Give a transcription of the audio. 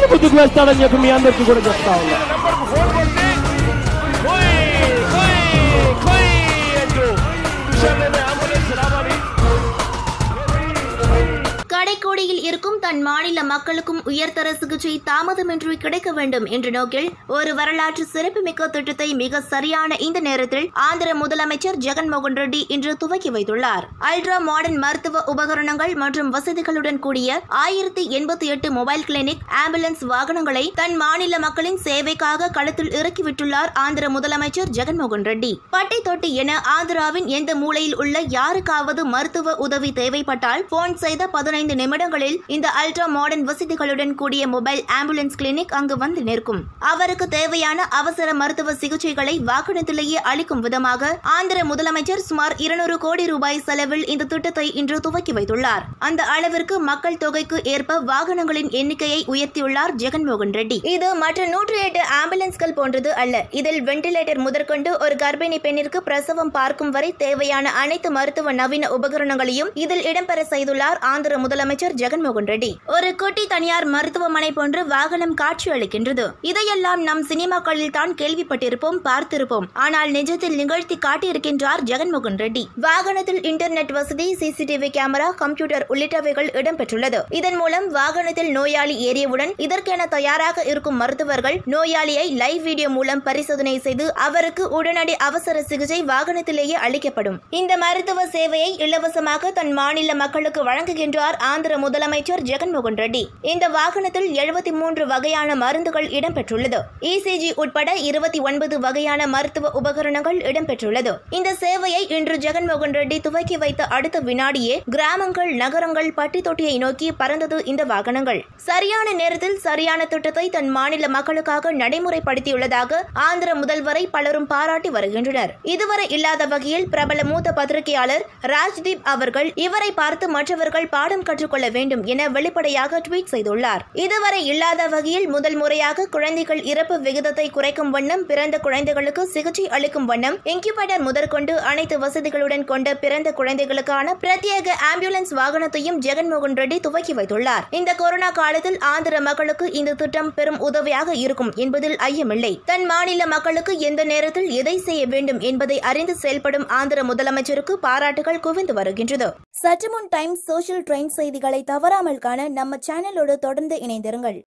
ముందుకు వేస్తాడని చెప్పి మీ అందరికీ కూడా చెప్తా ఉన్నా నంబర్కు ఫోన్ కొట్టి కొయ్ కొయ్ కొయ్ అంటూ విషయంలోనే అంబులెన్స్ రావాలి கடைக்கோடியில் இருக்கும் தன் மாநில மக்களுக்கும் உயர்தர சிகிச்சை தாமதமின்றி கிடைக்க வேண்டும் என்ற நோக்கில் ஒரு வரலாற்று சிறப்புமிக்க திட்டத்தை மிக சரியான இந்த நேரத்தில் ஆந்திர முதலமைச்சர் ஜெகன்மோகன் ரெட்டி இன்று துவக்கி வைத்துள்ளார் அல்ட்ரா மாடர்ன் மருத்துவ உபகரணங்கள் மற்றும் வசதிகளுடன் கூடிய ஆயிரத்தி எண்பத்தி எட்டு மொபைல் கிளினிக் ஆம்புலன்ஸ் வாகனங்களை தன் மாநில மக்களின் சேவைக்காக களத்தில் இறக்கிவிட்டுள்ளார் ஆந்திர முதலமைச்சர் ஜெகன்மோகன் ரெட்டி பட்டை தொட்டி என ஆந்திராவின் எந்த மூலையில் உள்ள யாருக்காவது மருத்துவ உதவி தேவைப்பட்டால் போன் செய்த பதினைந்து நிமிடங்களில் இந்த அல்ட்ரா மாடர்ன் வசதிகளுடன் கூடிய மொபைல் ஆம்புலன்ஸ் கிளினிக் அங்கு வந்து நிற்கும் அவருக்கு தேவையான அவசர மருத்துவ சிகிச்சைகளை வாகனத்திலேயே அளிக்கும் விதமாக ஆந்திர முதலமைச்சர் சுமார் இருநூறு கோடி ரூபாய் செலவில் இந்த திட்டத்தை இன்று துவக்கி வைத்துள்ளார் அந்த அளவிற்கு மக்கள் தொகைக்கு ஏற்ப வாகனங்களின் எண்ணிக்கையை உயர்த்தியுள்ளார் ஜெகன்மோகன் ரெட்டி இது மற்ற நூற்றி எட்டு ஆம்புலன்ஸ்கள் போன்றது அல்ல இதில் வெண்டிலேட்டர் முதற்கொண்டு ஒரு கர்ப்பிணி பெண்ணிற்கு பிரசவம் பார்க்கும் வரை தேவையான அனைத்து மருத்துவ நவீன உபகரணங்களையும் இதில் இடம்பெற செய்துள்ளார் ஆந்திர முதலமைச்சர் ஜெகன்மோகன் ரெட்டி ஒரு குட்டி தனியார் மருத்துவமனை போன்று வாகனம் காட்சியளிக்கின்றது இதையெல்லாம் நம் சினிமாக்களில் தான் கேள்விப்பட்டிருப்போம் பார்த்திருப்போம் ஆனால் நிஜத்தில் நிகழ்த்தி காட்டியிருக்கின்றார் ஜெகன்மோகன் ரெட்டி வாகனத்தில் இன்டர்நெட் வசதி சிசிடிவி கேமரா கம்ப்யூட்டர் உள்ளிட்டவைகள் இடம்பெற்றுள்ளது இதன் மூலம் வாகனத்தில் நோயாளி ஏறியவுடன் இதற்கென தயாராக இருக்கும் மருத்துவர்கள் நோயாளியை லைவ் வீடியோ மூலம் பரிசோதனை செய்து அவருக்கு உடனடி அவசர சிகிச்சை வாகனத்திலேயே அளிக்கப்படும் இந்த மருத்துவ சேவையை இலவசமாக தன் மாநில மக்களுக்கு வழங்குகின்றார் ஆந்திர முதலமைச்சர் ஜெகன்மோகன் ரெட்டி இந்த வாகனத்தில் எழுபத்தி மூன்று வகையான மருந்துகள் இடம்பெற்றுள்ளது இசிஜி உட்பட இருபத்தி ஒன்பது வகையான மருத்துவ உபகரணங்கள் இடம்பெற்றுள்ளது இந்த சேவையை இன்று ஜெகன்மோகன் ரெட்டி துவக்கி வைத்த அடுத்த வினாடியே கிராமங்கள் நகரங்கள் பட்டி தொட்டியை நோக்கி பறந்தது இந்த வாகனங்கள் சரியான நேரத்தில் சரியான திட்டத்தை தன் மாநில மக்களுக்காக நடைமுறைப்படுத்தியுள்ளதாக ஆந்திர முதல்வரை பலரும் பாராட்டி வருகின்றனர் இதுவரை இல்லாத வகையில் பிரபல மூத்த பத்திரிகையாளர் ராஜ்தீப் அவர்கள் இவரை பார்த்து மற்றவர்கள் பாடம் கற்றுக்கொள்ள வேண்டும் என வெளிப்படையாக ட்வீட் செய்துள்ளார் இதுவரை இல்லாத வகையில் முதல் முறையாக குழந்தைகள் இறப்பு விகிதத்தை குறைக்கும் வண்ணம் பிறந்த குழந்தைகளுக்கு சிகிச்சை அளிக்கும் வண்ணம் இன்குபேட்டர் முதற்கொண்டு அனைத்து வசதிகளுடன் கொண்ட பிறந்த குழந்தைகளுக்கான பிரத்யேக ஆம்புலன்ஸ் வாகனத்தையும் ஜெகன்மோகன் ரெட்டி துவக்கி வைத்துள்ளார் இந்த கொரோனா காலத்தில் ஆந்திர மக்களுக்கு இந்த திட்டம் பெரும் உதவியாக இருக்கும் என்பதில் ஐயமில்லை தன் மாநில மக்களுக்கு எந்த நேரத்தில் எதை செய்ய வேண்டும் என்பதை அறிந்து செயல்படும் ஆந்திர முதலமைச்சருக்கு பாராட்டுகள் குவிந்து வருகின்றது சற்றுமுன் டைம்ஸ் சோஷியல் ட்ரெண்ட் செய்திகளை தவறாமல் காண நம்ம சேனலோடு தொடர்ந்து இணைந்திருங்கள்